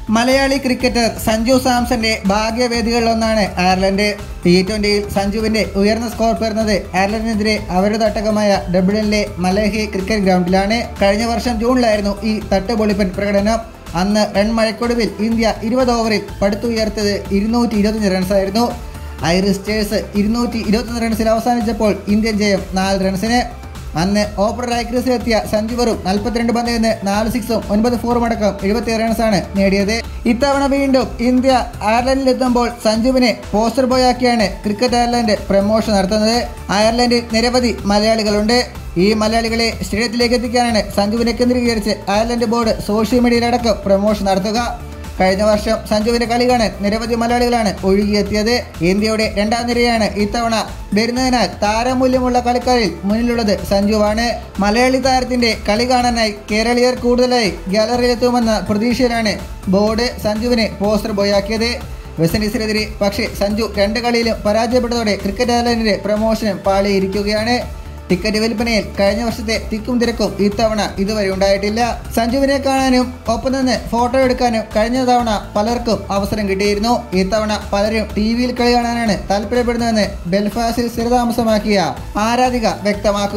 Malayali cricketer Sanju സാംസന്റെ ഭാഗ്യവേദികളിലൊന്നാണ് Ireland T ട്വന്റിയിൽ സഞ്ജുവിന്റെ ഉയർന്ന സ്കോർ പേർന്നത് അയർലൻഡിനെതിരെ അവരുടെ തട്ടകമായ ഡബ്ലിനിലെ മലഹി ക്രിക്കറ്റ് ഗ്രൗണ്ടിലാണ് കഴിഞ്ഞ വർഷം ജൂണിലായിരുന്നു ഈ തട്ടുപൊളിപ്പൻ പ്രകടനം അന്ന് റൺ മഴക്കൊടുവിൽ ഇന്ത്യ ഇരുപത് ഓവറിൽ പടുത്തുയർത്തത് ഇരുന്നൂറ്റി ഇരുപത്തഞ്ച് റൺസായിരുന്നു ഐറിസ് സ്റ്റേഴ്സ് ഇരുന്നൂറ്റി ഇരുപത്തൊന്ന് റൺസിൽ അവസാനിച്ചപ്പോൾ ഇന്ത്യൻ ജയം നാല് റൺസിന് അന്ന് ഓപ്പണർ ക്രീസിലെത്തിയ സഞ്ജു വെറും നാൽപ്പത്തിരണ്ട് പന്തിൽ നിന്ന് നാല് സിക്സും ഒൻപത് ഫോറും അടക്കം എഴുപത്തി റൺസാണ് നേടിയത് ഇത്തവണ വീണ്ടും ഇന്ത്യ അയർലൻഡിലെത്തുമ്പോൾ സഞ്ജുവിനെ പോസ്റ്റർ ബോയാക്കിയാണ് ക്രിക്കറ്റ് അയർലൻഡ് പ്രമോഷൻ നടത്തുന്നത് അയർലൻഡിൽ നിരവധി മലയാളികളുണ്ട് ഈ മലയാളികളെ സ്റ്റേഡിയത്തിലേക്ക് എത്തിക്കാനാണ് സഞ്ജുവിനെ കേന്ദ്രീകരിച്ച് അയർലൻഡ് ബോർഡ് സോഷ്യൽ മീഡിയയിലടക്കം പ്രമോഷൻ നടത്തുക കഴിഞ്ഞ വർഷം സഞ്ജുവിന്റെ കളി കാണാൻ നിരവധി മലയാളികളാണ് ഒഴുകിയെത്തിയത് ഇന്ത്യയുടെ രണ്ടാം നിരയാണ് ഇത്തവണ വരുന്നതിനാൽ താരമൂല്യമുള്ള കളിക്കാരിൽ മുന്നിലുള്ളത് സഞ്ജുവാണ് മലയാളി താരത്തിന്റെ കളി കാണാനായി കേരളീയർ കൂടുതലായി ഗ്യാലറിയിലെത്തുമെന്ന പ്രതീക്ഷയിലാണ് ബോർഡ് സഞ്ജുവിനെ പോസ്റ്റർ ബോയാക്കിയത് വെസ്റ്റ് ഇൻഡീസിനെതിരെ പക്ഷേ സഞ്ജു രണ്ട് കളിയിലും പരാജയപ്പെട്ടതോടെ ക്രിക്കറ്റ് അയർലൻഡിന്റെ പ്രമോഷനും പാളിയിരിക്കുകയാണ് ടിക്കറ്റ് വിൽപ്പനയിൽ കഴിഞ്ഞ വർഷത്തെ തിക്കും തിരക്കും ഇത്തവണ ഇതുവരെ ഉണ്ടായിട്ടില്ല സഞ്ജുവിനെ കാണാനും ഒപ്പം നിന്ന് ഫോട്ടോ എടുക്കാനും കഴിഞ്ഞ തവണ പലർക്കും അവസരം കിട്ടിയിരുന്നു ഇത്തവണ പലരും ടി വിയിൽ കളി കാണാനാണ് താല്പര്യപ്പെടുന്നതെന്ന് ബെൽഫാസിൽ സ്ഥിരതാമസമാക്കിയ ആരാധിക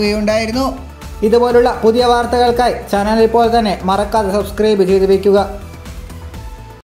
വ്യക്തമാക്കുകയുണ്ടായിരുന്നു ഇതുപോലുള്ള പുതിയ വാർത്തകൾക്കായി ചാനൽ ഇപ്പോൾ തന്നെ മറക്കാതെ സബ്സ്ക്രൈബ് ചെയ്ത് വയ്ക്കുക